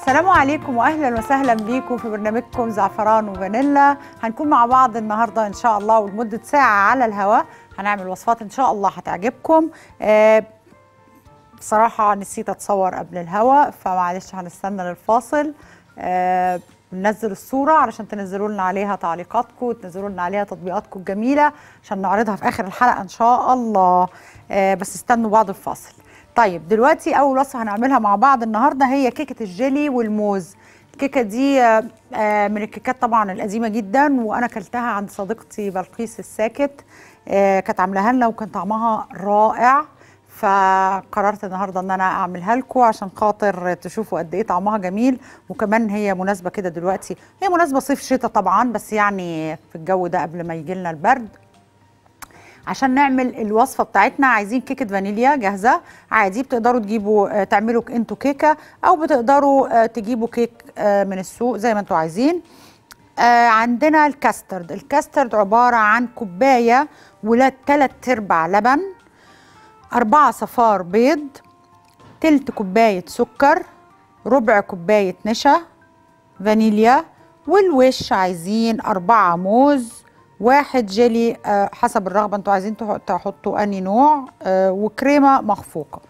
السلام عليكم واهلا وسهلا بيكم في برنامجكم زعفران وفانيلا هنكون مع بعض النهارده ان شاء الله ولمده ساعه على الهواء هنعمل وصفات ان شاء الله هتعجبكم آه بصراحه نسيت اتصور قبل الهواء فمعلش هنستنى للفاصل آه بننزل الصوره علشان تنزلوا لنا عليها تعليقاتكم وتنزلوا لنا عليها تطبيقاتكم الجميله عشان نعرضها في اخر الحلقه ان شاء الله آه بس استنوا بعد الفاصل طيب دلوقتي اول وصفه هنعملها مع بعض النهارده هي كيكه الجيلي والموز الكيكه دي آه، من الكيكات طبعا القديمه جدا وانا اكلتها عند صديقتي بلقيس الساكت آه، كانت عاملاها لنا وكان طعمها رائع فقررت النهارده ان انا اعملها لكم عشان خاطر تشوفوا قد ايه طعمها جميل وكمان هي مناسبه كده دلوقتي هي مناسبه صيف شتاء طبعا بس يعني في الجو ده قبل ما يجي لنا البرد عشان نعمل الوصفه بتاعتنا عايزين كيكه فانيليا جاهزه عادي بتقدروا تجيبوا آه، تعملوا انتوا كيكه او بتقدروا آه، تجيبوا كيك آه، من السوق زي ما انتوا عايزين آه، عندنا الكاسترد الكاسترد عباره عن كوبايه ولا تلات ارباع لبن أربعة صفار بيض تلت كوباية سكر ربع كوباية نشا فانيليا والوش عايزين أربعة موز واحد جيلي آه، حسب الرغبة انتوا عايزين تح- تحطوا أني نوع آه، وكريمة مخفوقة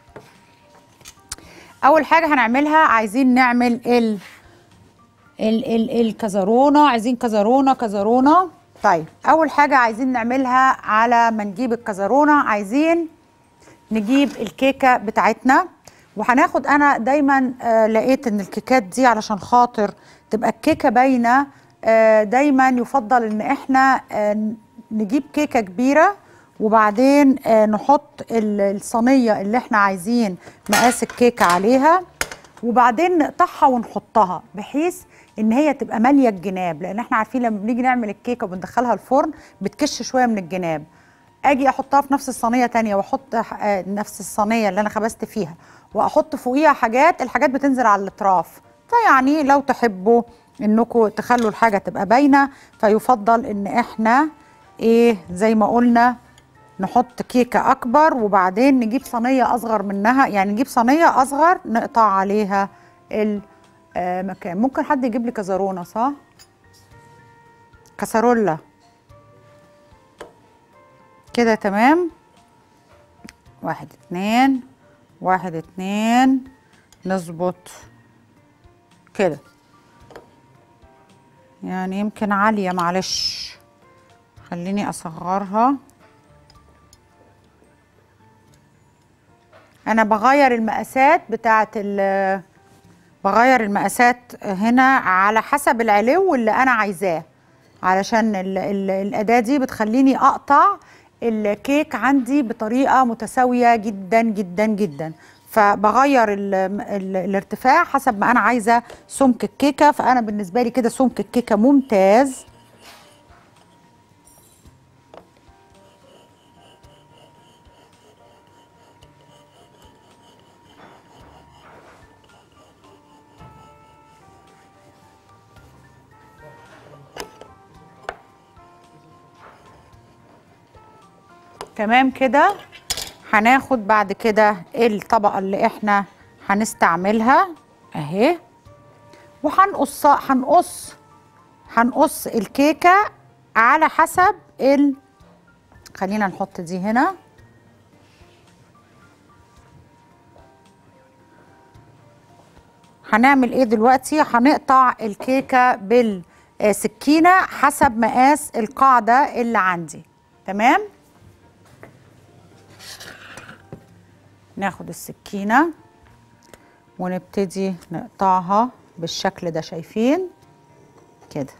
أول حاجة هنعملها عايزين نعمل ال ال ال الكزرونة عايزين كزرونة كزرونة طيب أول حاجة عايزين نعملها على ما نجيب الكزرونة عايزين نجيب الكيكه بتاعتنا وهناخد انا دايما آه لقيت ان الكيكات دي علشان خاطر تبقى الكيكه باينه آه دايما يفضل ان احنا آه نجيب كيكه كبيره وبعدين آه نحط ال- الصينيه اللي احنا عايزين مقاس الكيكه عليها وبعدين نقطعها ونحطها بحيث ان هي تبقى ماليه الجناب لان احنا عارفين لما بنيجي نعمل الكيكه وبندخلها الفرن بتكش شويه من الجناب اجي احطها في نفس الصينيه تانية واحط آه، نفس الصينيه اللي انا خبزت فيها واحط فوقيها حاجات الحاجات بتنزل على الاطراف فيعني لو تحبوا انكم تخلوا الحاجه تبقى باينه فيفضل ان احنا ايه زي ما قلنا نحط كيكه اكبر وبعدين نجيب صينيه اصغر منها يعني نجيب صينيه اصغر نقطع عليها المكان ممكن حد يجيب لي كزرونه صح كسرولة كده تمام واحد اتنين واحد اتنين نظبط كده يعني يمكن عالية معلش خليني اصغرها انا بغير المقاسات بتاعت ال بغير المقاسات هنا على حسب العلو اللي انا عايزاه علشان ال ال الاداه دي بتخليني اقطع الكيك عندي بطريقه متساويه جدا جدا جدا فبغير ال ال الارتفاع حسب ما انا عايزه سمك الكيكه فانا بالنسبه لي كده سمك الكيكه ممتاز تمام كده هناخد بعد كده الطبقة اللي احنا هنستعملها اهي وهنقص هنقص هنقص الكيكة على حسب ال خلينا نحط دي هنا هنعمل ايه دلوقتي هنقطع الكيكة بالسكينة حسب مقاس القاعدة اللي عندي تمام ناخد السكينة ونبتدي نقطعها بالشكل ده شايفين كده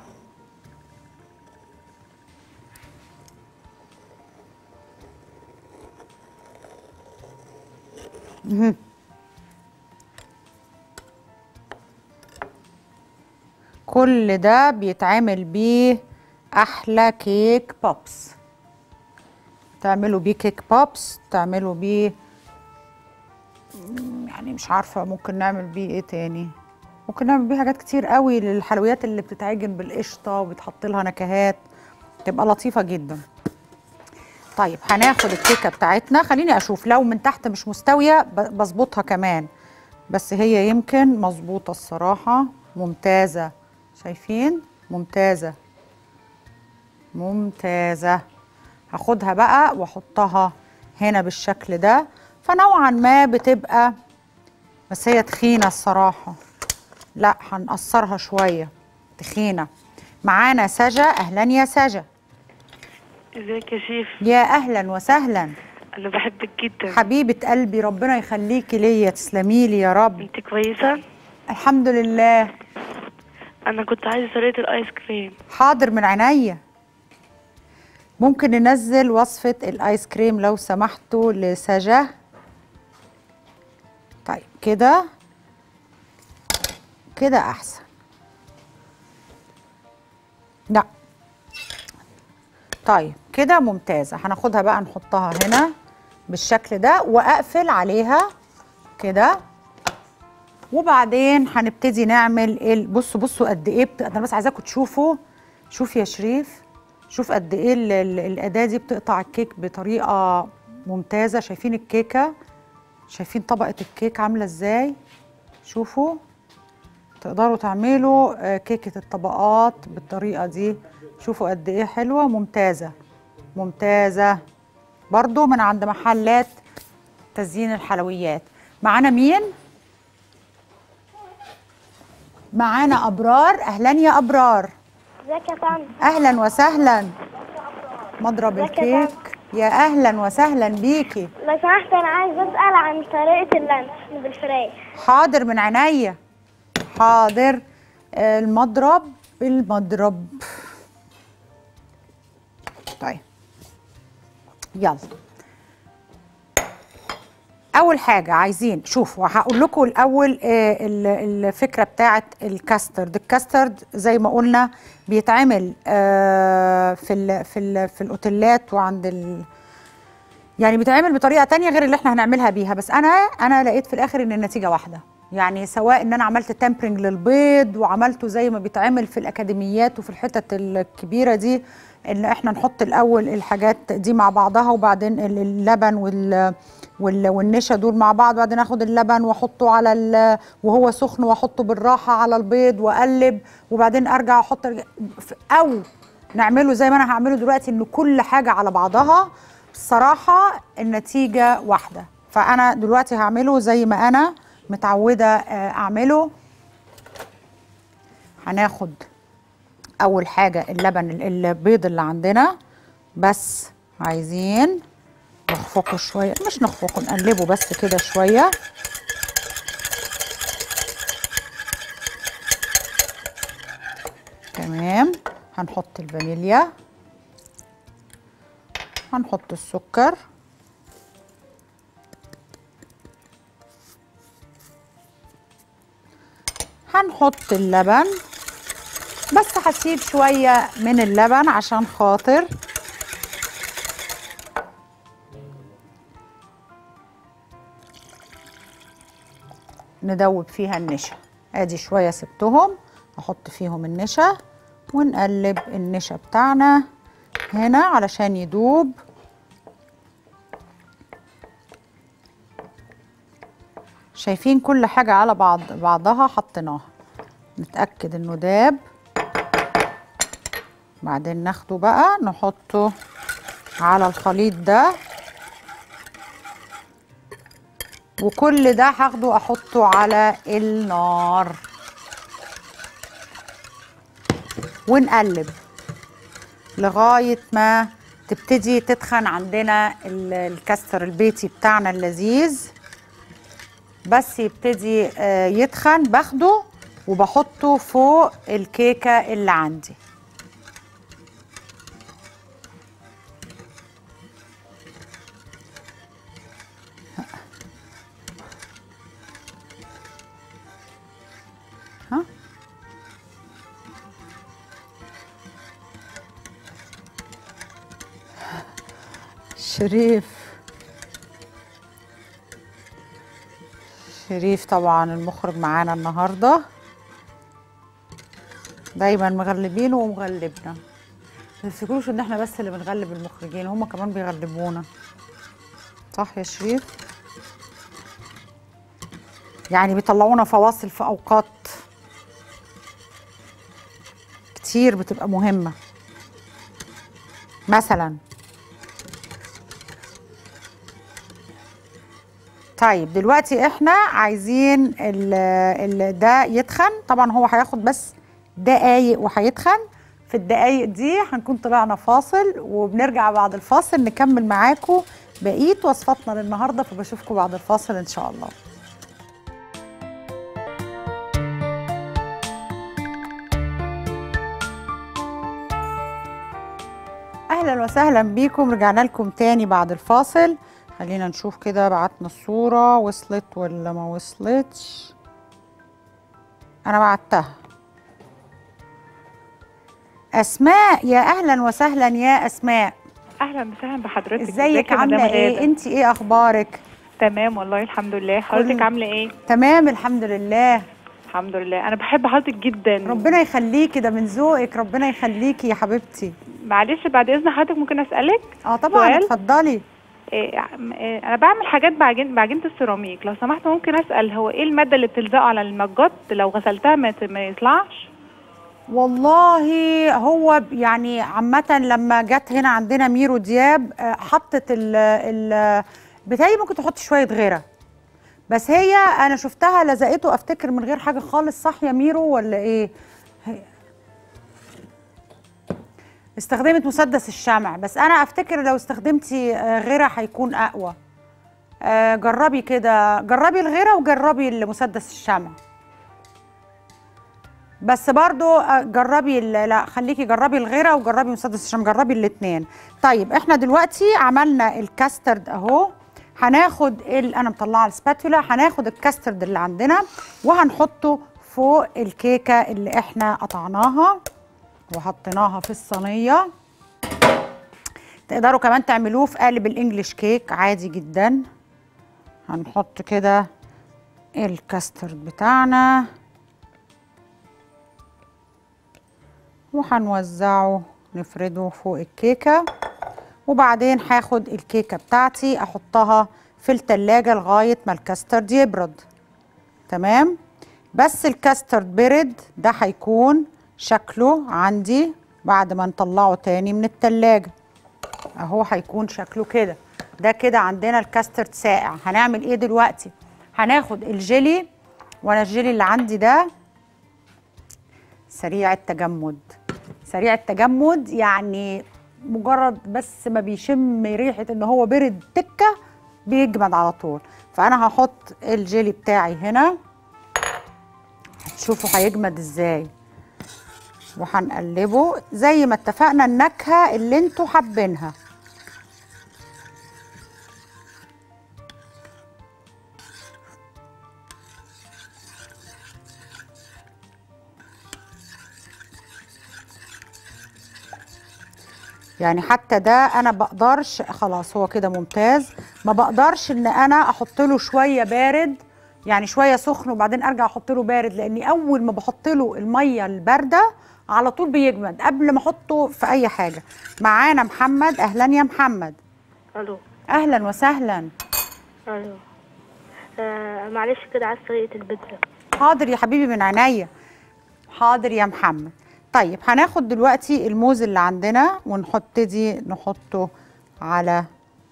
مهم. كل ده بيتعمل بيه احلى كيك بوبس تعملوا بيه كيك بوبس تعملوا بيه مم، يعني مش عارفه ممكن نعمل بيه ايه تاني ممكن نعمل بيه حاجات كتير قوي للحلويات اللي بتتعجن بالقشطه وبتحط لها نكهات تبقى لطيفه جدا طيب هناخد الكيكه بتاعتنا خليني اشوف لو من تحت مش مستويه ب- بظبطها كمان بس هي يمكن مظبوطة الصراحة ممتازة شايفين ممتازة ممتازة هاخدها بقى واحطها هنا بالشكل ده فنوعا ما بتبقى بس هي تخينة الصراحة لا هنقصرها شوية تخينة معانا سجا أهلا يا سجا ازيك يا شيف يا أهلا وسهلا انا بحبك جدا حبيبة قلبي ربنا يخليكي ليا تسلمي لي يا رب انت كويسه الحمد لله انا كنت عايزه طريقه الايس كريم حاضر من عينيا ممكن ننزل وصفة الآيس كريم لو سمحتوا لسجا طيب كده كده أحسن لا طيب كده ممتازة هناخدها بقى نحطها هنا بالشكل ده وأقفل عليها كده وبعدين هنبتدي نعمل ال... بصوا بصوا قد ايه بت... انا بس عايزاكم تشوفوا شوف يا شريف شوف قد ايه ال... ال... الاداه دي بتقطع الكيك بطريقه ممتازه شايفين الكيكه شايفين طبقه الكيك عامله ازاي شوفوا تقدروا تعملوا آه، كيكه الطبقات بالطريقه دي شوفوا قد ايه حلوه ممتازه ممتازه برضو من عند محلات تزيين الحلويات معانا مين معانا ابرار اهلا يا ابرار ازيك يا طنط اهلا وسهلا مضرب ازيك يا الكيك يا اهلا وسهلا بيكي لو سمحت انا عايز اسال عن طريقه اللانش بالفراخ حاضر من عينيا حاضر آه، المضرب المضرب طيب يلا اول حاجه عايزين شوفوا هقول لكم الاول آه، ال- الفكره بتاعه الكاسترد الكاسترد زي ما قلنا بيتعمل آه، في ال في ال في الاوتيلات وعند ال يعني بيتعمل بطريقه تانية غير اللي احنا هنعملها بيها بس انا انا لقيت في الاخر ان النتيجه واحده يعني سواء ان انا عملت تامبرنج للبيض وعملته زي ما بيتعمل في الاكاديميات وفي الحتت الكبيره دي ان احنا نحط الاول الحاجات دي مع بعضها وبعدين ال- اللبن وال وال- والنشا دول مع بعض وبعدين اخد اللبن واحطه على ال- وهو سخن واحطه بالراحه على البيض واقلب وبعدين ارجع احط او نعمله زي ما انا هعمله دلوقتي ان كل حاجه على بعضها بصراحه النتيجه واحده فانا دلوقتي هعمله زي ما انا متعوده آه، اعمله هناخد اول حاجه اللبن ال- البيض اللي عندنا بس عايزين نخفقه شويه مش نخفقه نقلبه بس كده شويه تمام هنحط الفانيليا هنحط السكر هنحط اللبن بس هسيب شوية من اللبن عشان خاطر ندوب فيها النشا ادي شوية سبتهم احط فيهم النشا ونقلب النشا بتاعنا هنا علشان يدوب شايفين كل حاجة على بعض بعضها حطيناها نتأكد انه داب بعدين ناخده بقى نحطه على الخليط ده وكل ده هاخده احطه على النار ونقلب لغاية ما تبتدي تتخن عندنا ال- الكاستر البيتي بتاعنا اللذيذ بس يبتدي آه، يتخن باخده وبحطه فوق الكيكة اللي عندي ها شريف شريف طبعا المخرج معانا النهارده دايما مغلبينه ومغلبنا ما تفتكروش ان احنا بس اللي بنغلب المخرجين هم كمان بيغلبونا صح يا شريف يعني بيطلعونا فواصل في اوقات كتير بتبقى مهمه مثلا طيب دلوقتي احنا عايزين ال ال ده يتخن طبعا هو هياخد بس دقايق وهيتخن في الدقايق دي هنكون طلعنا فاصل وبنرجع بعد الفاصل نكمل معاكم بقيه وصفاتنا للنهارده فبشوفكم بعد الفاصل ان شاء الله اهلا وسهلا بيكم رجعنا لكم تاني بعد الفاصل خلينا نشوف كده بعتنا الصورة وصلت ولا ما وصلتش انا بعتها اسماء يا اهلا وسهلا يا اسماء اهلا وسهلا بحضرتك ازيك يا عامله مدام ايه غادة؟ انت ايه اخبارك تمام والله الحمد لله حضرتك كل- عامله ايه تمام الحمد لله الحمد لله انا بحب حضرتك جدا ربنا يخليكي ده من ذوقك ربنا يخليكي يا حبيبتي معلش بعد اذن حضرتك ممكن اسالك اه طبعا سؤال؟ اتفضلي إيه عم- إيه انا بعمل حاجات بعجين بعجينه السيراميك لو سمحت ممكن اسال هو ايه الماده اللي بتلزقه على المجات لو غسلتها ما ت- ما يطلعش والله هو ب- يعني عامة لما جت هنا عندنا ميرو دياب آه، حطت ال ال بتهيألي ممكن تحط شوية غيرة بس هي أنا شفتها لزقته أفتكر من غير حاجة خالص صح يا ميرو ولا إيه؟ هي- استخدمت مسدس الشمع بس أنا أفتكر لو استخدمتي آه، غيرة هيكون أقوى آه، جربي كده جربي الغيرة وجربي مسدس الشمع بس برضو آه، جربي ال- لا خليكي جربي الغيره وجربي مسدس الشمع جربي الاثنين طيب احنا دلوقتي عملنا الكاسترد اهو هناخد ال... انا مطلعه السباتولا هناخد الكاسترد اللي عندنا وهنحطه فوق الكيكه اللي احنا قطعناها وحطيناها في الصينيه تقدروا كمان تعملوه في قالب الانجليش كيك عادي جدا هنحط كده الكاسترد بتاعنا وهنوزعه نفرده فوق الكيكة وبعدين هاخد الكيكة بتاعتي احطها في التلاجة لغاية ما الكاسترد يبرد تمام بس الكاسترد برد ده هيكون شكله عندي بعد ما نطلعه تاني من التلاجة اهو هيكون شكله كده ده كده عندنا الكاسترد ساقع هنعمل ايه دلوقتي هناخد الجيلي وانا الجيلي اللي عندي ده سريع التجمد سريع التجمد يعني مجرد بس ما بيشم ريحه ان هو برد تكه بيجمد على طول فانا هحط الجيلي بتاعي هنا هتشوفوا هيجمد ازاي وهنقلبه زي ما اتفقنا النكهه اللي انتوا حابينها يعني حتى ده انا بقدرش خلاص هو كده ممتاز ما بقدرش ان انا احط له شويه بارد يعني شويه سخن وبعدين ارجع احط له بارد لاني اول ما بحط له الميه البارده على طول بيجمد قبل ما احطه في اي حاجه معانا محمد اهلا يا محمد الو اهلا وسهلا الو آه معلش كده عايز طريقه البيتزا حاضر يا حبيبي من عينيا حاضر يا محمد طيب هناخد دلوقتي الموز اللي عندنا ونبتدي نحطه على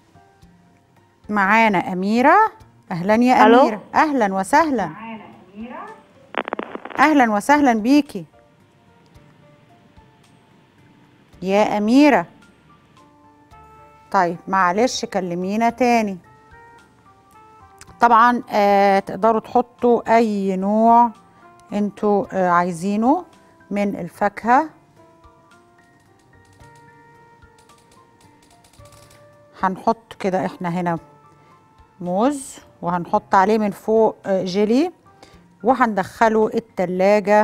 معانا أميرة أهلا يا ألو؟ أميرة أهلا وسهلا أهلا وسهلا بيكي يا أميرة طيب معلش كلمينا تاني طبعا آه تقدروا تحطوا اي نوع انتوا آه عايزينه من الفاكهه هنحط كده احنا هنا موز وهنحط عليه من فوق آه جيلي وهندخله التلاجة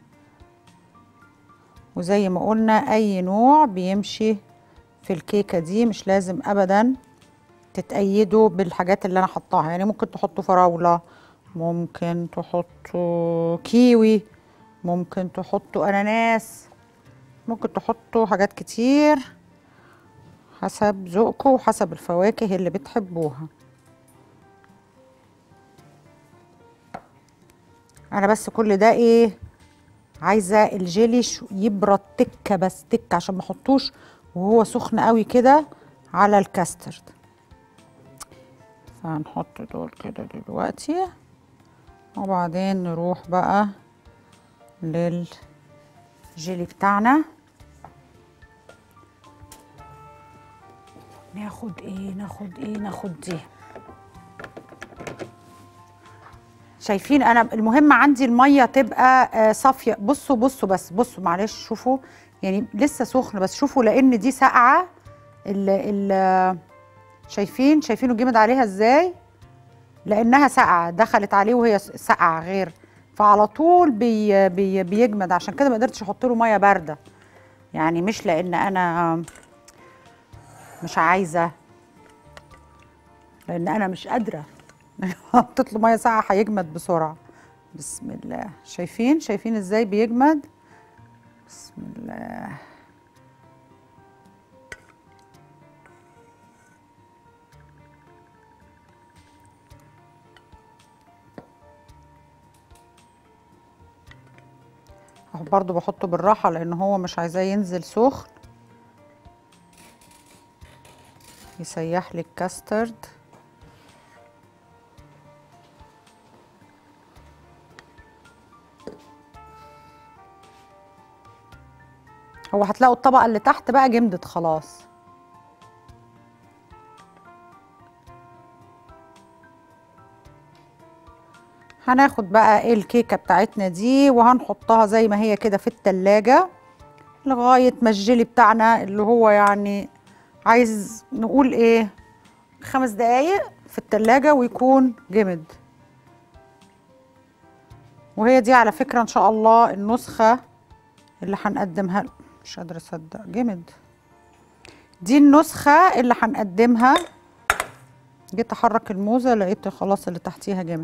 وزي ما قلنا اي نوع بيمشي في الكيكة دي مش لازم ابدا تتأيدوا بالحاجات اللي انا حطاها يعني ممكن تحطوا فراولة ممكن تحطوا كيوي ممكن تحطوا اناناس ممكن تحطوا حاجات كتير حسب ذوقكم وحسب الفواكه اللي بتحبوها انا بس كل ده ايه عايزه الجيلي شو- يبرد تكه بس تكه عشان ما احطوش وهو سخن قوي كده على الكاسترد فهنحط دول كده دلوقتي وبعدين نروح بقى للجيلي بتاعنا ناخد ايه ناخد ايه ناخد دي شايفين انا المهم عندي الميه تبقى آه، صافيه بصوا بصوا بس بصوا معلش شوفوا يعني لسه سخن بس شوفوا لان دي ساقعه ال ال شايفين شايفينه جامد عليها ازاي لانها ساقعه دخلت عليه وهي س- ساقعه غير فعلى طول بي بي بيجمد عشان كده ما قدرتش احط له ميه بارده يعني مش لان انا مش عايزه لان انا مش قادره حطيت له ميه ساقعه هيجمد بسرعه بسم الله شايفين شايفين ازاي بيجمد بسم الله اهو برضو بحطه بالراحه لان هو مش عايزاه ينزل سخن يسيح لي الكاسترد هو هتلاقوا الطبقة اللي تحت بقى جمدت خلاص هناخد بقى ايه الكيكة بتاعتنا دي وهنحطها زي ما هي كده في التلاجة لغاية ما الجيلي بتاعنا اللي هو يعني عايز نقول ايه خمس دقايق في التلاجة ويكون جمد وهي دي على فكرة ان شاء الله النسخة اللي هنقدمها له. مش قادرة اصدق جمد دي النسخة اللي هنقدمها جيت احرك الموزة لقيت خلاص اللي تحتيها جامد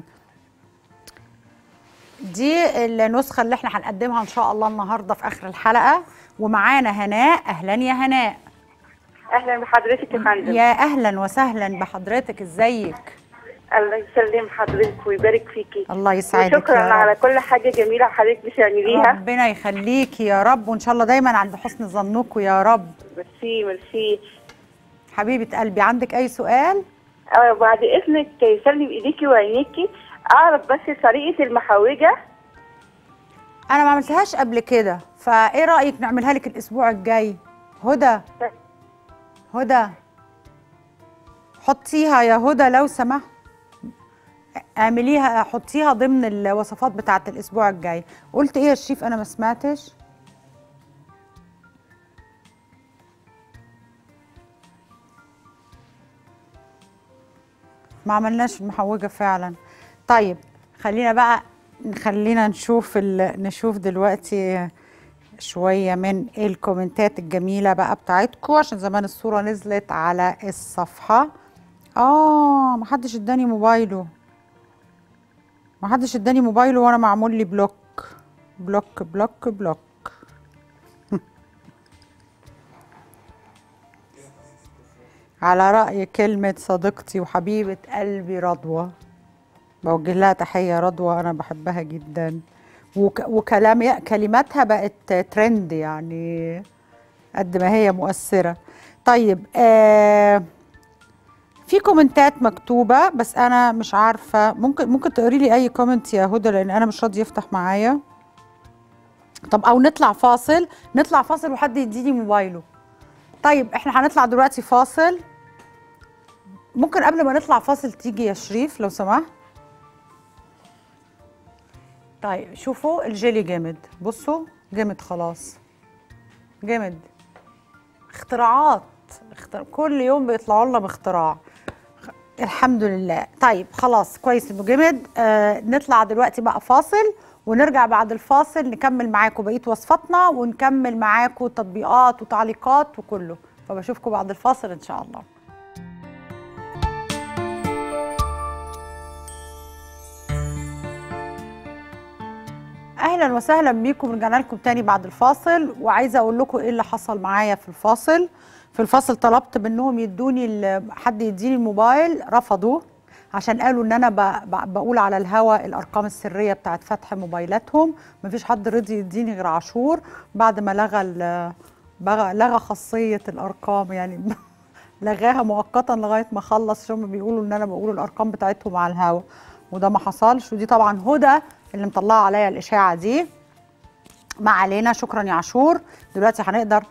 دي النسخة اللي احنا هنقدمها ان شاء الله النهاردة في اخر الحلقة ومعانا هناء اهلا يا هناء اهلا بحضرتك يا فندم يا اهلا وسهلا بحضرتك ازيك الله يسلم حضرتك ويبارك فيكي الله يسعدك وشكرا يا رب. على كل حاجه جميله حضرتك بتعمليها ربنا يخليكي يا رب وان شاء الله دايما عند حسن ظنكم يا رب ميرسي ميرسي حبيبه قلبي عندك اي سؤال آه بعد اذنك يسلم ايديكي وعينيكي اعرف بس طريقه المحوجه انا ما عملتهاش قبل كده فايه رايك نعملها لك الاسبوع الجاي هدى هدى حطيها يا هدى لو سمحت اعمليها حطيها ضمن الوصفات بتاعه الاسبوع الجاي قلت ايه يا شريف انا ما سمعتش ما عملناش المحوجه فعلا طيب خلينا بقى خلينا نشوف ال... نشوف دلوقتي شويه من الكومنتات الجميله بقى بتاعتكم عشان زمان الصوره نزلت على الصفحه اه محدش اداني موبايله محدش اداني موبايله وانا معمول لي بلوك بلوك بلوك بلوك على رأي كلمة صديقتي وحبيبة قلبي رضوى بوجه لها تحية رضوى أنا بحبها جدا وك وكلام كلماتها بقت ترند يعني قد ما هي مؤثرة طيب آه في كومنتات مكتوبة بس أنا مش عارفة ممكن ممكن تقري لي أي كومنت يا هدى لأن أنا مش راضي يفتح معايا طب أو نطلع فاصل نطلع فاصل وحد يديني موبايله طيب احنا هنطلع دلوقتي فاصل ممكن قبل ما نطلع فاصل تيجي يا شريف لو سمحت طيب شوفوا الجيلي جامد بصوا جامد خلاص جامد اختراعات اختر... كل يوم بيطلعوا لنا باختراع خ- الحمد لله طيب خلاص كويس انه جامد آه نطلع دلوقتي بقى فاصل ونرجع بعد الفاصل نكمل معاكم بقيه وصفاتنا ونكمل معاكم تطبيقات وتعليقات وكله فبشوفكم بعد الفاصل ان شاء الله اهلا وسهلا بيكم رجعنا لكم تاني بعد الفاصل وعايزه اقول لكم ايه اللي حصل معايا في الفاصل في الفاصل طلبت منهم يدوني ال- حد يديني الموبايل رفضوا عشان قالوا ان انا ب... ب... بقول على الهوا الارقام السريه بتاعت فتح موبايلاتهم مفيش حد رضي يديني غير عاشور بعد ما لغى ال... بغى... لغى خاصيه الارقام يعني لغاها مؤقتا لغايه ما خلص عشان بيقولوا ان انا بقول الارقام بتاعتهم على الهوا وده ما حصلش ودي طبعا هدى اللي مطلعه عليا الاشاعه دي ما علينا شكرا يا عاشور دلوقتي هنقدر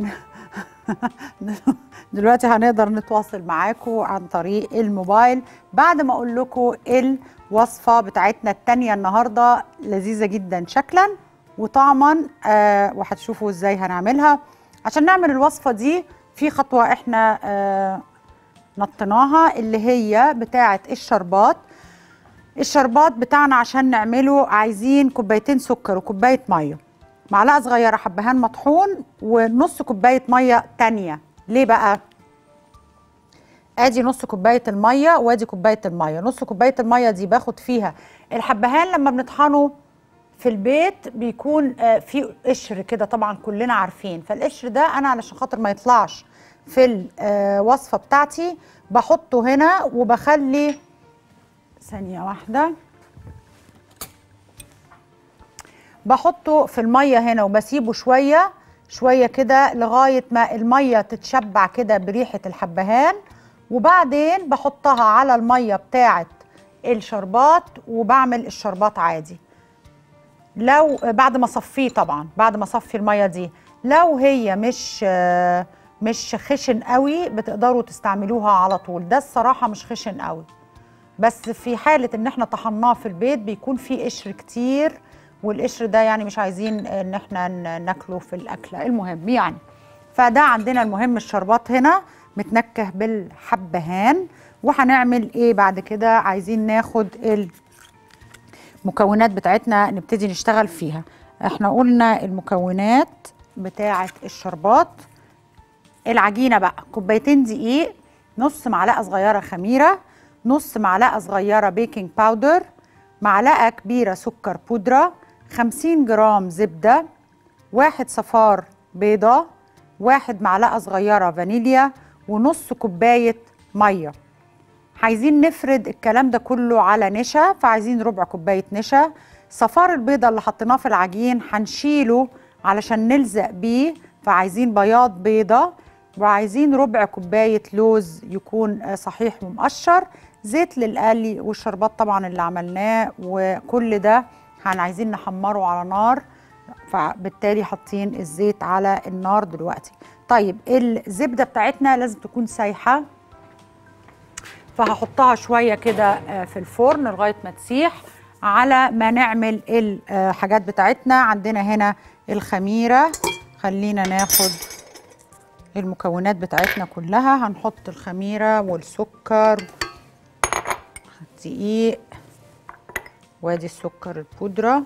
دلوقتي هنقدر نتواصل معاكم عن طريق الموبايل بعد ما اقول لكم الوصفه بتاعتنا التانية النهارده لذيذه جدا شكلا وطعما آه وهتشوفوا ازاي هنعملها عشان نعمل الوصفه دي في خطوه احنا آه نطيناها اللي هي بتاعه الشربات الشربات بتاعنا عشان نعمله عايزين كوبايتين سكر وكوبايه ميه معلقه صغيره حبهان مطحون ونص كوبايه ميه تانية ليه بقى ادي نص كوبايه الميه وادي كوبايه الميه نص كوبايه الميه دي باخد فيها الحبهان لما بنطحنه في البيت بيكون آه، فيه قشر كده طبعا كلنا عارفين فالقشر ده انا علشان خاطر ما يطلعش في الوصفه بتاعتي بحطه هنا وبخلي ثانيه واحده بحطه في الميه هنا وبسيبه شويه شويه كده لغايه ما الميه تتشبع كده بريحه الحبهان وبعدين بحطها على الميه بتاعه الشربات وبعمل الشربات عادي لو بعد ما اصفيه طبعا بعد ما اصفي الميه دي لو هي مش آه، مش خشن قوي بتقدروا تستعملوها على طول ده الصراحه مش خشن قوي بس في حاله ان احنا طحناه في البيت بيكون فيه قشر كتير والقشر ده يعني مش عايزين ان احنا ن- ناكله في الاكله المهم يعني فده عندنا المهم الشربات هنا متنكه بالحبهان وهنعمل ايه بعد كده عايزين ناخد المكونات بتاعتنا نبتدي نشتغل فيها احنا قلنا المكونات بتاعه الشربات العجينه بقى كوبايتين دقيق نص معلقه صغيره خميره نص معلقه صغيره بيكنج باودر معلقه كبيره سكر بودره 50 جرام زبده واحد صفار بيضه واحد معلقه صغيره فانيليا ونص كوبايه ميه عايزين نفرد الكلام ده كله على نشا فعايزين ربع كوبايه نشا صفار البيضه اللي حطيناه في العجين هنشيله علشان نلزق بيه فعايزين بياض بيضه وعايزين ربع كوبايه لوز يكون آه، صحيح ومقشر زيت للقلي والشربات طبعا اللي عملناه وكل ده هن عايزين نحمره على نار فبالتالي حاطين الزيت على النار دلوقتي طيب الزبده بتاعتنا لازم تكون سايحه فهحطها شويه كده آه، في الفرن لغايه ما تسيح على ما نعمل الحاجات بتاعتنا عندنا هنا الخميره خلينا ناخد المكونات بتاعتنا كلها هنحط الخميره والسكر الدقيق وادي السكر البودره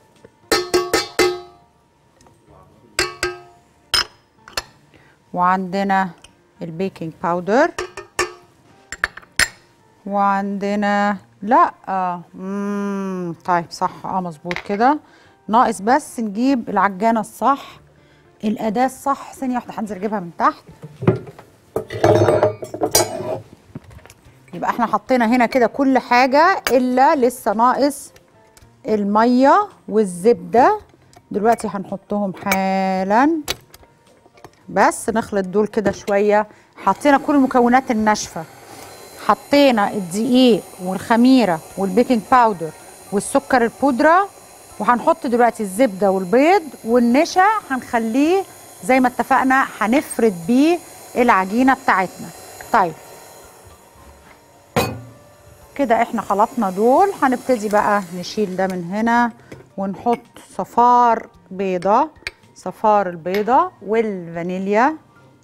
وعندنا البيكنج باودر وعندنا لا امم طيب صح اه مظبوط كده ناقص بس نجيب العجانه الصح الاداه الصح ثانيه واحده هنزل اجيبها من تحت يبقى احنا حطينا هنا كده كل حاجه الا لسه ناقص الميه والزبده دلوقتي هنحطهم حالا بس نخلط دول كده شويه حطينا كل المكونات الناشفه حطينا الدقيق والخميره والبيكنج باودر والسكر البودره وهنحط دلوقتي الزبده والبيض والنشا هنخليه زي ما اتفقنا هنفرد بيه العجينه بتاعتنا طيب كده احنا خلطنا دول هنبتدي بقى نشيل ده من هنا ونحط صفار بيضه صفار البيضه والفانيليا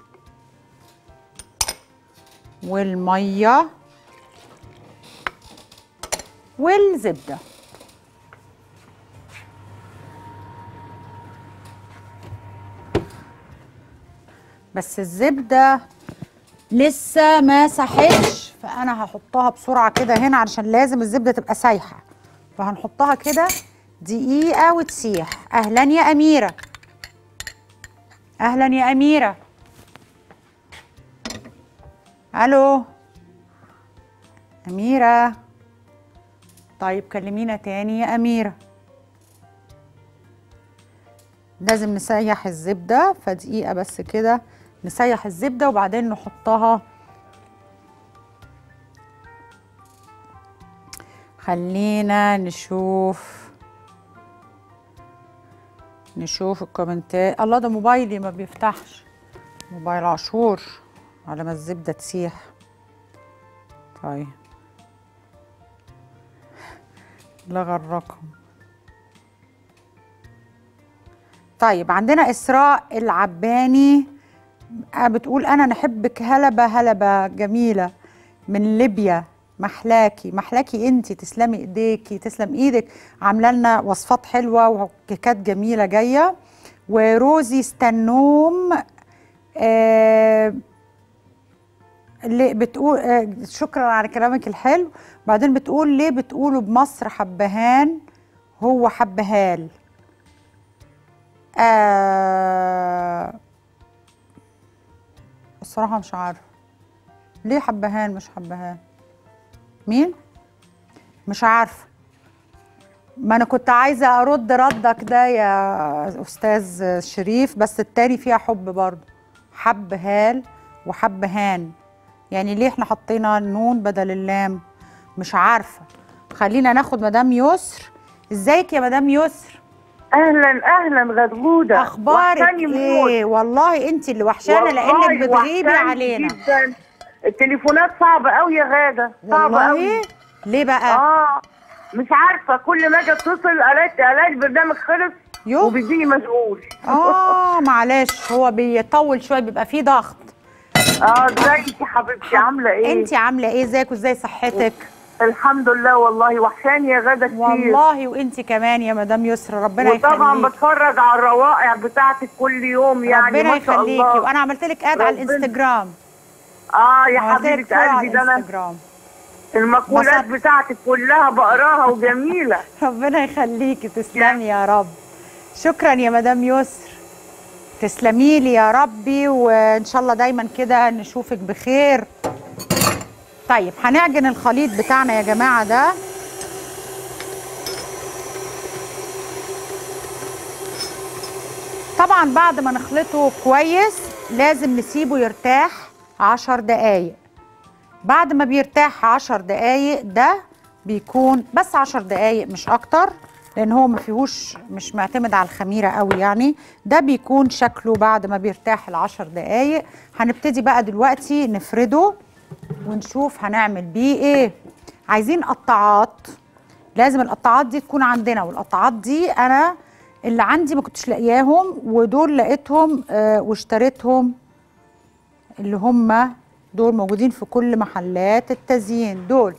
والميه والزبده بس الزبده لسه ما ساحتش فانا هحطها بسرعه كده هنا علشان لازم الزبده تبقى سايحه فهنحطها كده دقيقه وتسيح اهلا يا اميره اهلا يا اميره الو أميرة طيب كلمينا تاني يا أميرة لازم نسيح الزبدة فدقيقة بس كده نسيح الزبدة وبعدين نحطها خلينا نشوف نشوف الكومنتات الله ده موبايلي ما بيفتحش موبايل عاشور على ما الزبدة تسيح طيب لغى الرقم طيب عندنا إسراء العباني آه، بتقول أنا نحبك هلبة هلبة جميلة من ليبيا محلاكي محلاكي انتي تسلمي ايديكي تسلم ايدك عامله لنا وصفات حلوه وكيكات جميله جايه وروزي استنوم آه اللي بتقول آه شكرا على كلامك الحلو بعدين بتقول ليه بتقولوا بمصر حبهان هو حبهال آه الصراحة مش عارفة ليه حبهان مش حبهان مين مش عارفة ما انا كنت عايزة ارد ردك ده يا استاذ شريف بس التاني فيها حب برضه حب هال وحب هان يعني ليه احنا حطينا النون بدل اللام مش عارفة خلينا ناخد مدام يسر ازيك يا مدام يسر اهلا اهلا غدغوده اخبارك وحشاني موت. ايه والله انت اللي وحشانه لانك والله بتغيبي وحشاني علينا جدا التليفونات صعبة قوي يا غادة صعبة قوي والله ليه بقى اه مش عارفة كل ما اجي اتصل الاقي الاقي البرنامج خلص يوه. وبيجيني مشغول اه معلش هو بيطول شويه بيبقى فيه ضغط اه ازيك يا حبيبتي عاملة ايه؟ انت عامله ايه ازيك وازاي صحتك الحمد لله والله وحشاني يا غادة كتير والله وانت كمان يا مدام يسرا ربنا وطبعا يخليك بتفرج على الروائع بتاعتك كل يوم يعني ربنا ما شاء يخليكي الله وانا عملت لك اد على ربنا- الانستجرام اه يا عملت لك حبيبة فولو على قلبي ده انا الانستجرام المقولات بسط. بتاعتك كلها بقراها وجميلة ربنا يخليكي تسلمي يا رب شكرا يا مدام يسر تسلمي لي يا ربي وان شاء الله دايما كده نشوفك بخير طيب هنعجن الخليط بتاعنا يا جماعه ده طبعا بعد ما نخلطه كويس لازم نسيبه يرتاح عشر دقايق بعد ما بيرتاح عشر دقايق ده بيكون بس عشر دقايق مش اكتر لان هو ما فيهوش مش معتمد على الخميره قوي يعني ده بيكون شكله بعد ما بيرتاح العشر دقايق هنبتدي بقى دلوقتي نفرده ونشوف هنعمل بيه ايه عايزين قطاعات لازم القطاعات دي تكون عندنا والقطاعات دي انا اللي عندي ما كنتش لاقياهم ودول لقيتهم آه واشتريتهم اللي هم دول موجودين في كل محلات التزيين دول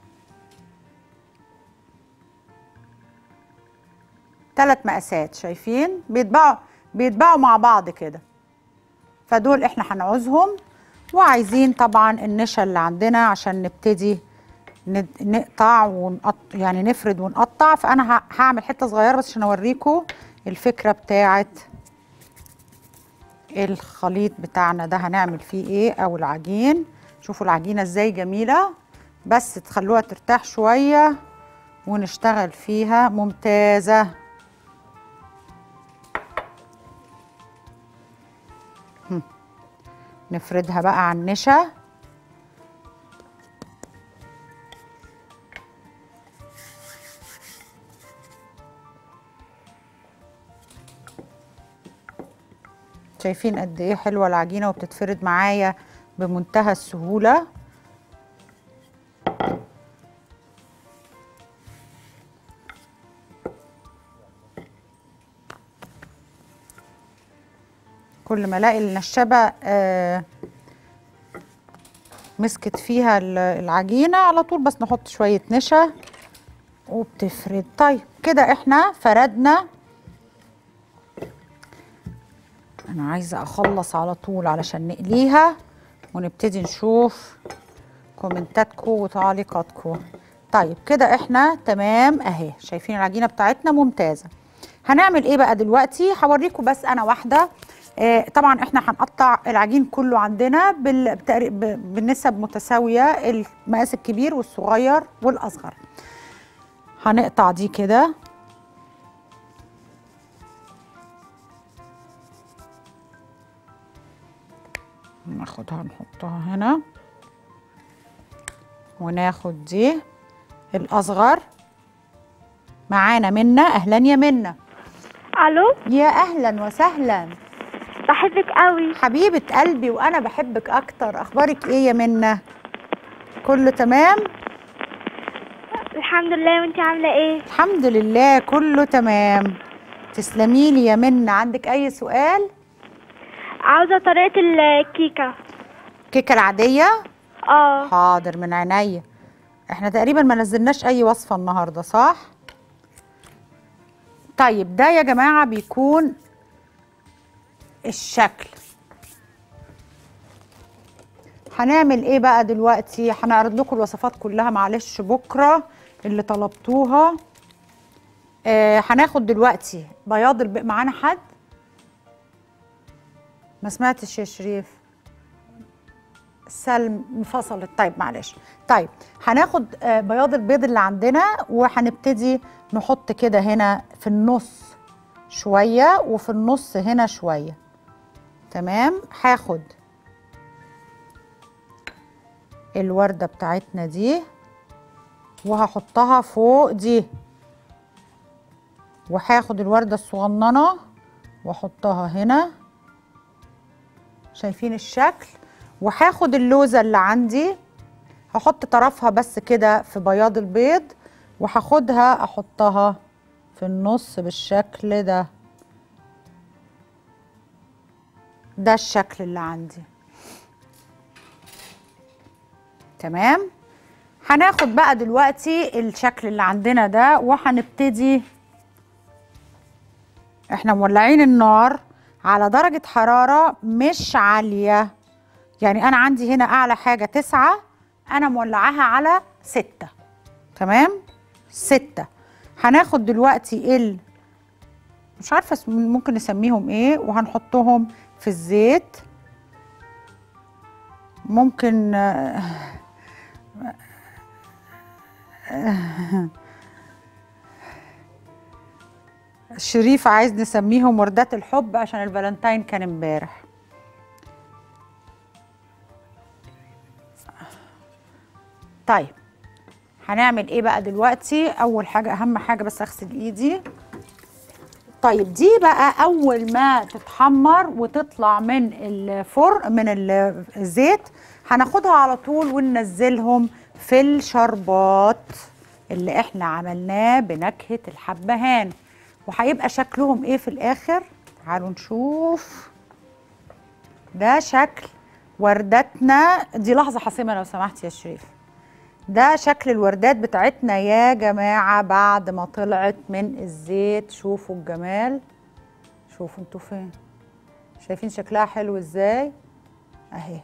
ثلاث مقاسات شايفين بيتباعوا بيتباعوا مع بعض كده فدول احنا هنعوزهم وعايزين طبعا النشا اللي عندنا عشان نبتدي ند- نقطع ونقط يعني نفرد ونقطع فانا ه- هعمل حته صغيره بس عشان اوريكم الفكره بتاعت الخليط بتاعنا ده هنعمل فيه ايه او العجين شوفوا العجينه ازاي جميله بس تخلوها ترتاح شويه ونشتغل فيها ممتازه هم. نفردها بقى على النشا شايفين قد ايه حلوه العجينه وبتتفرد معايا بمنتهى السهوله كل ما الاقي النشابه آه مسكت فيها ال- العجينه على طول بس نحط شويه نشا وبتفرد طيب كده احنا فردنا انا عايزه اخلص على طول علشان نقليها ونبتدي نشوف كومنتاتكم وتعليقاتكم طيب كده احنا تمام اهي شايفين العجينه بتاعتنا ممتازه هنعمل ايه بقى دلوقتي هوريكم بس انا واحده آه طبعا احنا هنقطع العجين كله عندنا بال- بتقري- ب- بالنسب متساويه المقاس الكبير والصغير والاصغر هنقطع دي كده ناخدها نحطها هنا وناخد دي الاصغر معانا منا اهلا يا منا الو يا اهلا وسهلا بحبك قوي حبيبه قلبي وانا بحبك اكتر اخبارك ايه يا منا كله تمام الحمد لله وانتي عامله ايه الحمد لله كله تمام تسلمي لي يا منا عندك اي سؤال عاوزه طريقه الكيكه كيكه العاديه اه حاضر من عينيا احنا تقريبا ما نزلناش اي وصفه النهارده صح طيب ده يا جماعه بيكون الشكل هنعمل ايه بقى دلوقتي هنعرض لكم الوصفات كلها معلش بكره اللي طلبتوها آه هناخد دلوقتي بياض الب... معانا حد ما سمعتش يا شريف سلم انفصلت طيب معلش طيب هناخد آه، بياض البيض اللي عندنا وهنبتدي نحط كده هنا في النص شوية وفي النص هنا شوية تمام هاخد الوردة بتاعتنا دي وهحطها فوق دي وهاخد الوردة الصغننة واحطها هنا شايفين الشكل وهاخد اللوزة اللي عندي هحط طرفها بس كده في بياض البيض وهاخدها احطها في النص بالشكل ده ده الشكل اللي عندي تمام هناخد بقى دلوقتي الشكل اللي عندنا ده وهنبتدي احنا مولعين النار على درجة حرارة مش عالية يعني أنا عندي هنا أعلى حاجة تسعة أنا مولعاها على ستة تمام ستة هناخد دلوقتي ال مش عارفة اسم- ممكن نسميهم ايه وهنحطهم في الزيت ممكن آه، شريف عايز نسميهم وردات الحب عشان الفالنتاين كان امبارح طيب هنعمل ايه بقى دلوقتي اول حاجه اهم حاجه بس اغسل ايدي طيب دي بقى اول ما تتحمر وتطلع من الفرن من ال- الزيت هناخدها على طول وننزلهم في الشربات اللي احنا عملناه بنكهه الحبهان وهيبقى شكلهم ايه في الاخر تعالوا نشوف ده شكل وردتنا دي لحظه حاسمه لو سمحت يا شريف ده شكل الوردات بتاعتنا يا جماعة بعد ما طلعت من الزيت شوفوا الجمال شوفوا انتوا فين شايفين شكلها حلو ازاي اهي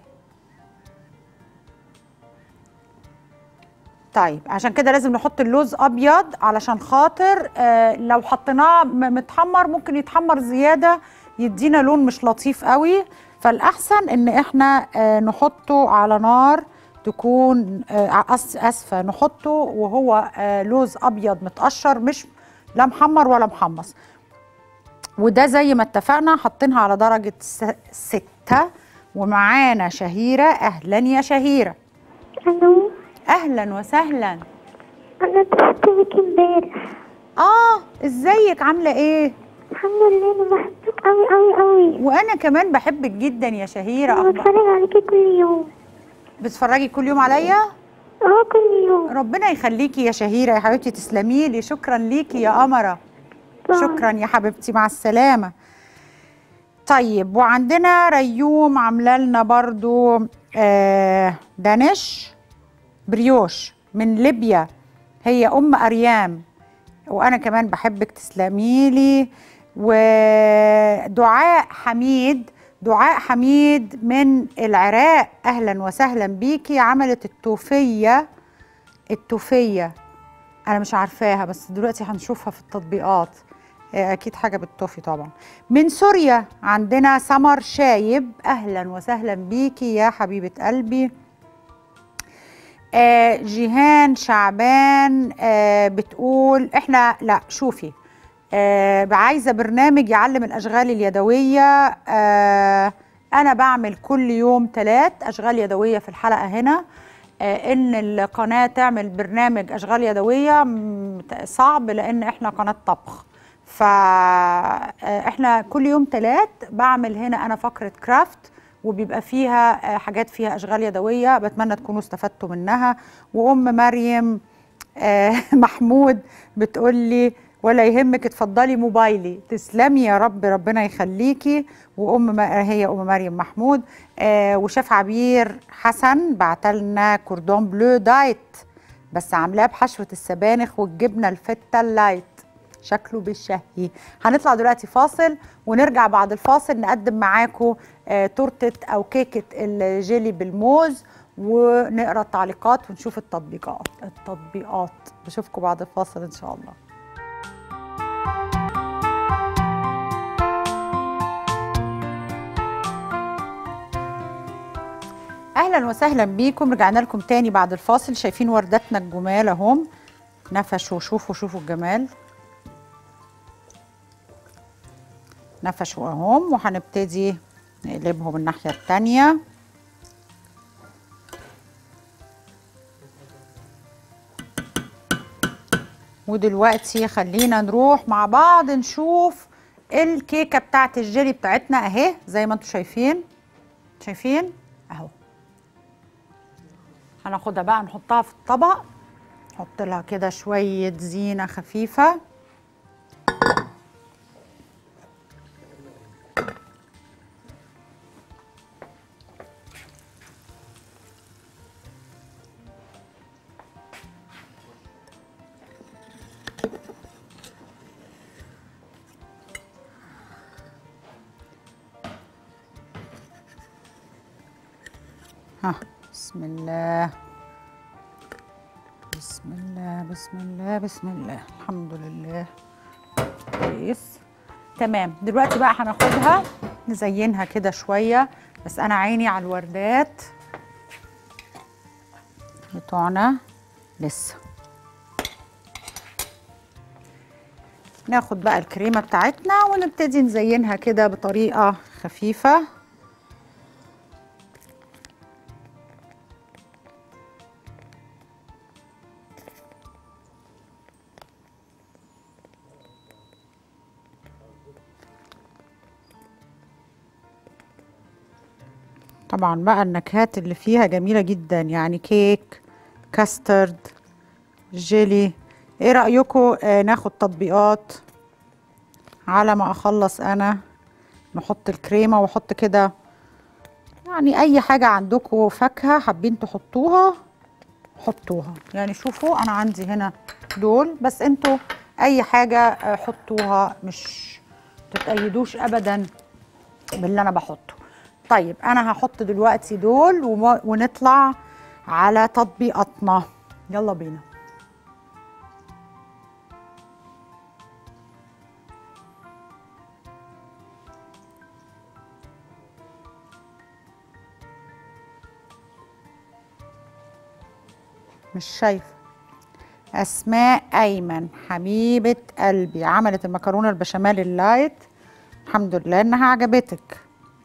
طيب عشان كده لازم نحط اللوز ابيض علشان خاطر آه لو حطيناه م- متحمر ممكن يتحمر زياده يدينا لون مش لطيف قوي فالاحسن ان احنا آه نحطه على نار تكون آه أس- اسفه نحطه وهو آه لوز ابيض متقشر مش لا محمر ولا محمص وده زي ما اتفقنا حاطينها على درجه س- ستة ومعانا شهيره اهلا يا شهيره الو اهلا وسهلا انا اتصلت بيكي امبارح اه ازيك عامله ايه الحمد لله انا بحبك قوي قوي قوي وانا كمان بحبك جدا يا شهيره انا أخبار. بتفرج عليكي كل يوم بتتفرجي كل يوم عليا اه كل يوم ربنا يخليكي يا شهيره يا حبيبتي تسلمي لي شكرا ليكي يا قمره باي. شكرا يا حبيبتي مع السلامه طيب وعندنا ريوم عامله لنا برضو آه دانش بريوش من ليبيا هي ام اريام وانا كمان بحبك تسلمي لي ودعاء حميد دعاء حميد من العراق اهلا وسهلا بيكي عملت التوفيه التوفيه انا مش عارفاها بس دلوقتي هنشوفها في التطبيقات آه، اكيد حاجه بالتوفي طبعا من سوريا عندنا سمر شايب اهلا وسهلا بيكي يا حبيبه قلبي آه جيهان شعبان آه بتقول احنا لا شوفي آه عايزه برنامج يعلم الاشغال اليدويه آه انا بعمل كل يوم ثلاث اشغال يدويه في الحلقه هنا آه ان القناه تعمل برنامج اشغال يدويه م- صعب لان احنا قناه طبخ فاحنا كل يوم ثلاث بعمل هنا انا فقره كرافت وبيبقى فيها آه، حاجات فيها اشغال يدويه بتمنى تكونوا استفدتوا منها وام مريم آه، محمود بتقول لي ولا يهمك اتفضلي موبايلي تسلمي يا رب ربنا يخليكي وام ما- هي ام مريم محمود آه، وشيف عبير حسن بعتلنا كوردون بلو دايت بس عاملاه بحشوه السبانخ والجبنه الفته اللايت شكله بالشهي هنطلع دلوقتي فاصل ونرجع بعد الفاصل نقدم معاكم آه، تورتة أو كيكة الجيلي بالموز ونقرا التعليقات ونشوف التطبيقات التطبيقات بشوفكم بعد الفاصل إن شاء الله اهلا وسهلا بيكم رجعنا لكم تاني بعد الفاصل شايفين ورداتنا الجمال اهم نفشوا شوفوا شوفوا الجمال نفشوا اهم وهنبتدي نقلبهم الناحية التانية ودلوقتي خلينا نروح مع بعض نشوف الكيكة بتاعت الجيلي بتاعتنا اهي زي ما انتم شايفين شايفين اهو هناخدها بقى نحطها في الطبق نحط لها كده شوية زينة خفيفة ها بسم الله بسم الله بسم الله بسم الله الحمد لله كويس تمام دلوقتي بقى هناخدها نزينها كده شوية بس أنا عيني على الوردات بتوعنا لسه ناخد بقى الكريمة بتاعتنا ونبتدي نزينها كده بطريقة خفيفة طبعا بقى النكهات اللي فيها جميلة جدا يعني كيك كاسترد جيلي ايه رأيكم آه ناخد تطبيقات على ما اخلص انا نحط الكريمة واحط كده يعني اي حاجة عندكم فاكهة حابين تحطوها حطوها يعني شوفوا انا عندي هنا دول بس انتوا اي حاجة آه، حطوها مش تتأيدوش ابدا باللي انا بحطه طيب انا هحط دلوقتي دول وما- ونطلع على تطبيقاتنا يلا بينا مش شايفه اسماء ايمن حبيبه قلبي عملت المكرونه البشاميل اللايت الحمد لله انها عجبتك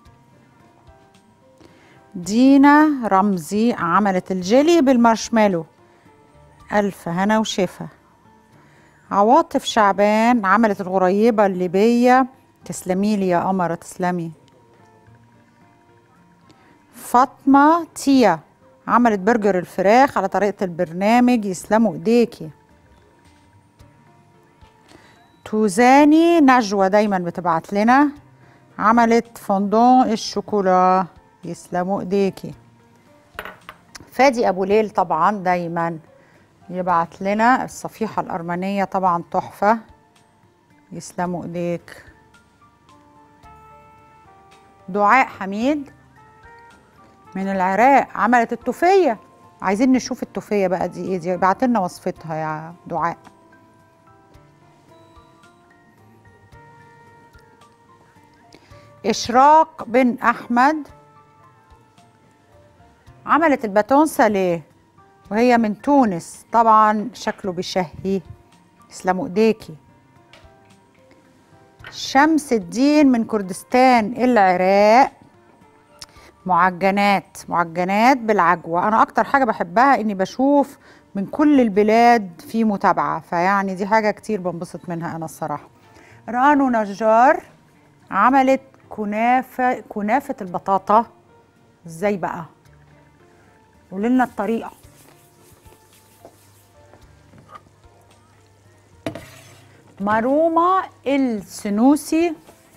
دينا رمزي عملت الجيلي بالمارشميلو ألف هنا وشفا عواطف شعبان عملت الغريبة الليبية تسلمي لي يا قمرة تسلمي فاطمة تيا عملت برجر الفراخ على طريقة البرنامج يسلموا ايديكي توزاني نجوى دايما بتبعت لنا عملت فondون الشوكولا يسلموا ايديكي فادي ابو ليل طبعا دايما يبعت لنا الصفيحة الأرمنية طبعا تحفة يسلموا ايديك دعاء حميد من العراق عملت التوفية عايزين نشوف التوفية بقى دي ايه دي بعت لنا وصفتها يا دعاء إشراق بن أحمد عملت الباتون ساليه وهي من تونس طبعا شكله بيشهي تسلموا ايديكي شمس الدين من كردستان العراق معجنات معجنات بالعجوة أنا أكتر حاجة بحبها إني بشوف من كل البلاد في متابعة فيعني دي حاجة كتير بنبسط منها أنا الصراحة رانو نجار عملت كنافة كنافة البطاطا ازاي بقى قولي لنا الطريقة ماروما السنوسي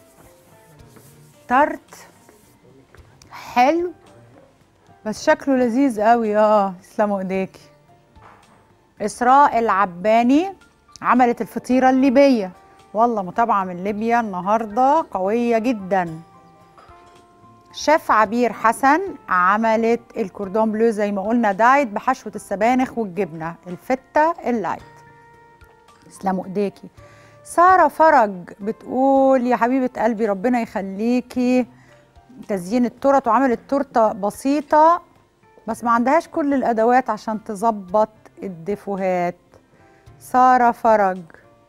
تارت حلو بس شكله لذيذ قوي اه تسلموا ايديكي اسراء العباني عملت الفطيره الليبيه والله متابعه من ليبيا النهارده قويه جدا شيف عبير حسن عملت الكوردون بلو زي ما قلنا دايت بحشوه السبانخ والجبنه الفته اللايت تسلموا ايديكي ساره فرج بتقول يا حبيبه قلبي ربنا يخليكي تزيين التورت وعملت تورته بسيطه بس ما عندهاش كل الادوات عشان تظبط الدفوهات ساره فرج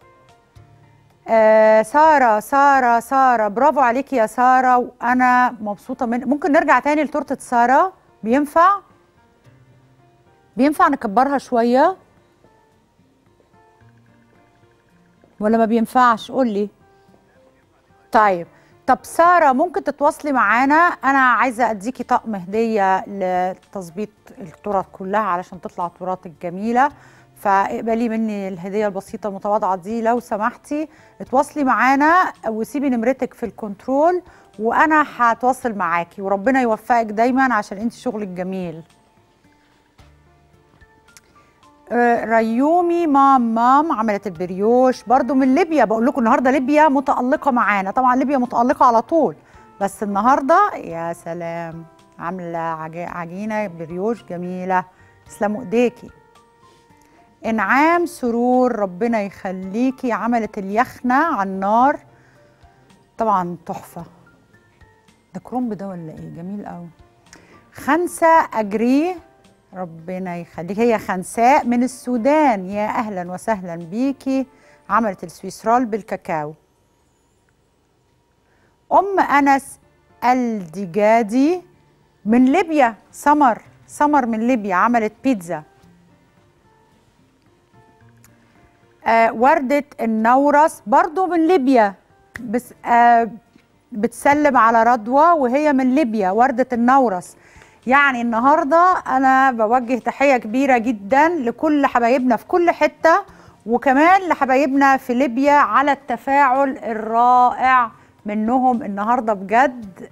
آه ساره ساره ساره برافو عليكي يا ساره وانا مبسوطه من ممكن نرجع تاني لتورته ساره بينفع بينفع نكبرها شويه ولا ما بينفعش قولي طيب طب ساره ممكن تتواصلي معانا انا عايزه اديكي طقم هديه لتظبيط التورت كلها علشان تطلع التورات الجميله فاقبلي مني الهديه البسيطه المتواضعه دي لو سمحتي اتواصلي معانا وسيبي نمرتك في الكنترول وانا هتواصل معاكي وربنا يوفقك دايما عشان انت شغلك جميل آه، ريومي مام مام عملت البريوش برضو من ليبيا بقول لكم النهارده ليبيا متألقة معانا طبعا ليبيا متألقة على طول بس النهارده يا سلام عاملة عج- عجينة بريوش جميلة تسلموا ايديكي انعام سرور ربنا يخليكي عملت اليخنة على النار طبعا تحفة ده كرومب ده ولا ايه جميل قوي خمسة أجري ربنا يخليك هي خنساء من السودان يا أهلا وسهلا بيكي عملت السويس رول بالكاكاو أم أنس الدجادي من ليبيا سمر سمر من ليبيا عملت بيتزا آه وردة النورس برضو من ليبيا بس آه بتسلم على رضوى وهي من ليبيا وردة النورس يعني النهارده انا بوجه تحيه كبيره جدا لكل حبايبنا في كل حته وكمان لحبايبنا في ليبيا على التفاعل الرائع منهم النهارده بجد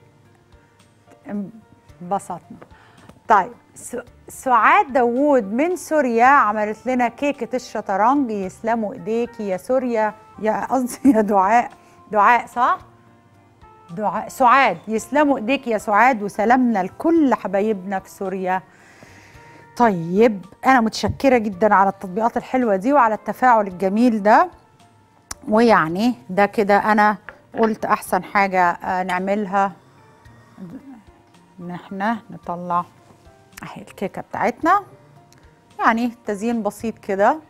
انبسطنا طيب س- سعاد داوود من سوريا عملت لنا كيكه الشطرنج يسلموا ايديكي يا سوريا يا قصدي يا دعاء دعاء صح دعاء سعاد يسلموا ايديك يا سعاد وسلامنا لكل حبايبنا في سوريا طيب انا متشكره جدا على التطبيقات الحلوه دي وعلى التفاعل الجميل ده ويعني ده كده انا قلت احسن حاجه آه، نعملها ان احنا نطلع اهي الكيكه بتاعتنا يعني تزيين بسيط كده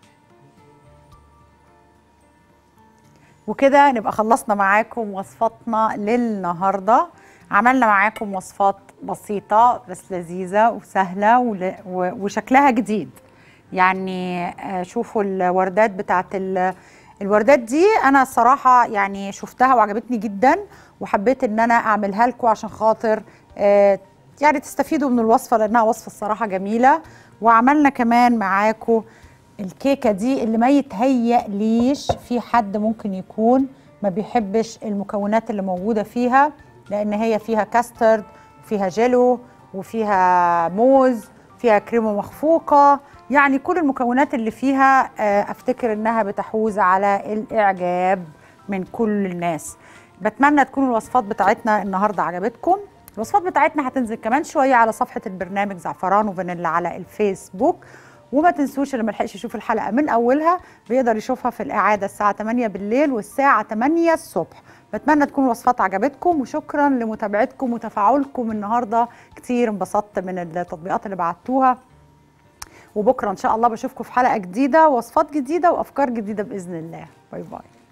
وكده نبقى خلصنا معاكم وصفاتنا للنهارده عملنا معاكم وصفات بسيطة بس لذيذة وسهلة ول- و- وشكلها جديد يعني آه، شوفوا الوردات بتاعت ال- الوردات دي انا الصراحة يعني شفتها وعجبتني جدا وحبيت ان انا اعملها لكم عشان خاطر آه، يعني تستفيدوا من الوصفة لانها وصفة الصراحة جميلة وعملنا كمان معاكم الكيكه دي اللي ما يتهيأ ليش في حد ممكن يكون ما بيحبش المكونات اللي موجوده فيها لان هي فيها كاسترد فيها جيلو وفيها موز فيها كريمه مخفوقه يعني كل المكونات اللي فيها آه، افتكر انها بتحوز على الاعجاب من كل الناس بتمنى تكون الوصفات بتاعتنا النهارده عجبتكم الوصفات بتاعتنا هتنزل كمان شويه على صفحه البرنامج زعفران وفانيلا على الفيسبوك وما تنسوش اللي ملحقش يشوف الحلقه من اولها بيقدر يشوفها في الاعاده الساعه 8 بالليل والساعه 8 الصبح بتمنى تكون الوصفات عجبتكم وشكرا لمتابعتكم وتفاعلكم النهارده كتير انبسطت من التطبيقات اللي بعتوها وبكره ان شاء الله بشوفكم في حلقه جديده وصفات جديده وافكار جديده باذن الله باي باي